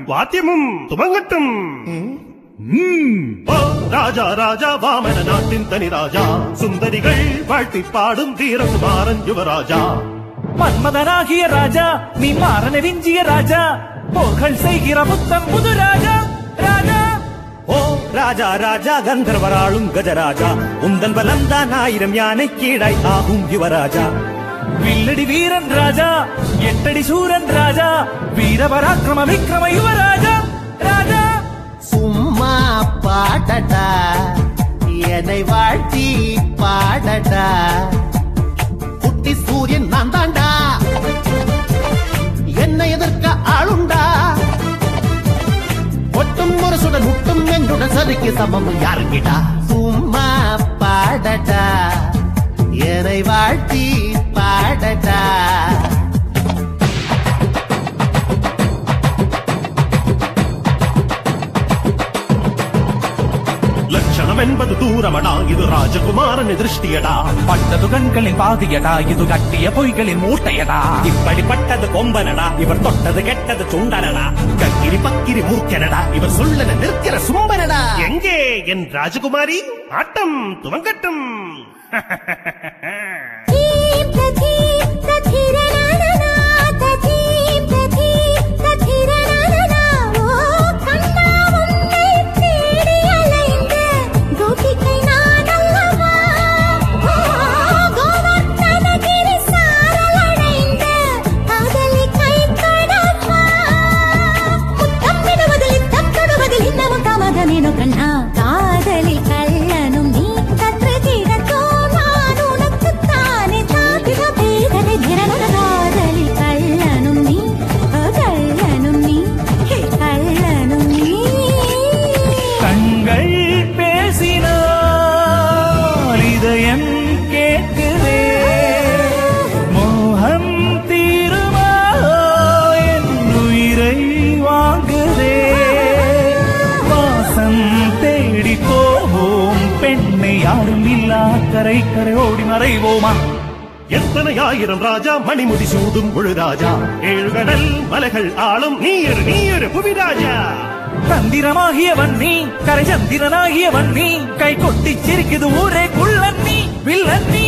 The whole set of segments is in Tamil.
வாத்தியமும் துவங்கட்டும் ஓ ராஜா ராஜா வாமன நாட்டின் தனி ராஜா சுந்தரிகள் வாழ்த்தி பாடும் வீரகுமாரன் யுவராஜா மன்மதனாகிய ராஜா நீ மாறன விஞ்சிய ராஜா போர்கள் செய்கிற புத்தம் புது ராஜா ராஜா ஓ ராஜா ராஜா கந்தர்வராளும் கஜராஜா உந்தன் பலம்தான் ஆயிரம் யானை கீழாய் ஆகும் யுவராஜா வில்லடி வீரன் ராஜா எட்டடி சூரன் ராஜா வீரபராக்கிரம விக்ரம யுவராஜா ராஜா சும்மா பாடடா என்னை வாழ்த்தி பாடடா குட்டி சூரியன் நான் தாண்டா என்னை எதிர்க்க ஆளுண்டா ஒட்டும் ஒரு சுடன் முட்டும் என்னுடன் சரிக்கு சமம் யாருங்கிட்டா சும்மா பாடடா என்னை வாழ்த்தி பாடடா லட்சணம் என்பது தூரமடா இது ராஜகுமாரன் திருஷ்டியடா பட்டது கண்களின் பாதியடா இது கட்டிய பொய்களின் மூட்டையடா இப்படிப்பட்டது கொம்பனடா இவர் தொட்டது கெட்டது சுண்டனடா கக்கிரி பக்கிரி மூர்க்கனடா இவர் சொல்லன நிற்கிற சும்பனடா எங்கே என் ராஜகுமாரி ஆட்டம் துவங்கட்டும் தீம் தீம் ததிரனனா தீம் தீம் ததிரனனா ஓ கண்ணா உன்னை தேடி அலைந்த கோபிகை நான் அல்லவா ஓ கோவர்த்தனகிரி சாரலடைந்த காதலி கை கடப்பா முத்தம் விடுவதில் இத்தம் தொடுவதில் இன்னமும் தாமதமேனோ கண்ணா காதலில் கள்ளனும் நீ கற்று கிடத்தோ நான் உனக்கு தானே தாக்கிட பேதனை திறனுட காதலில் கள்ளனும் நீ கள்ளனும் நீ ஹே, கள்ளனும் நீ கண்கள் பேசினால் இதயம் கேட்குதே மோகம் தீருமா என் உயிரை வாங்குதே வாசம் தேடி போவோம் பெண்ணை யாரும் இல்லா கரை கரை ஓடி மறைவோமா எத்தனை ஆயிரம் ராஜா மணிமுடி சூடும் முழு ராஜா ஏழுகடல் மலைகள் ஆளும் நீர் நீர் புவிராஜா தந்திரமாகியவன் நீ கரை சந்திரனாகியவன் நீ கை கொட்டி சிரிக்குது ஊரே குள்ளன் நீ வில்லன் நீ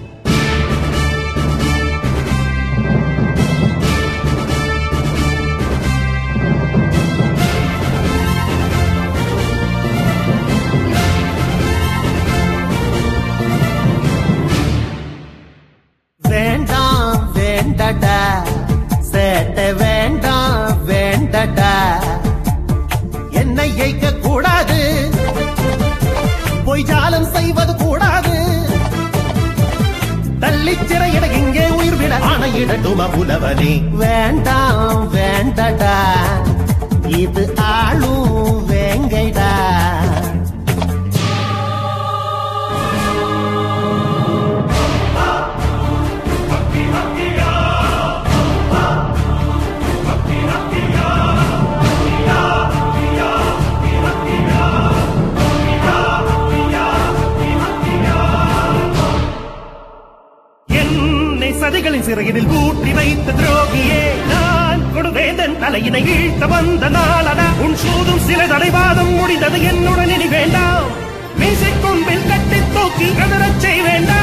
வேண்டாம் வேண்டடா சேட்டை வேண்டாம் வேண்டடா என்னை ஏய்க்க கூடாது பொய் ஜாலம் செய்வது கூடாது தள்ளிச் சிறையிட இங்கே உயிர் விட ஆணையிடட்டுமா புலவனே வேண்டாம் வேண்டடா இது ஆளும் வேங்கைடா என்னை சதிகளின் சிறையினில் பூட்டி வைத்த துரோகியே நான் கொடுவேந்தன் தலையினை வீழ்த்த வந்த நாளடா உன் சூதும் சில தடைவாதம் முடிந்தது என்னுடன் இனி வேண்டாம் மீசை கொம்பில் கட்டி தூக்கி கதறச் செய் வேண்டாம்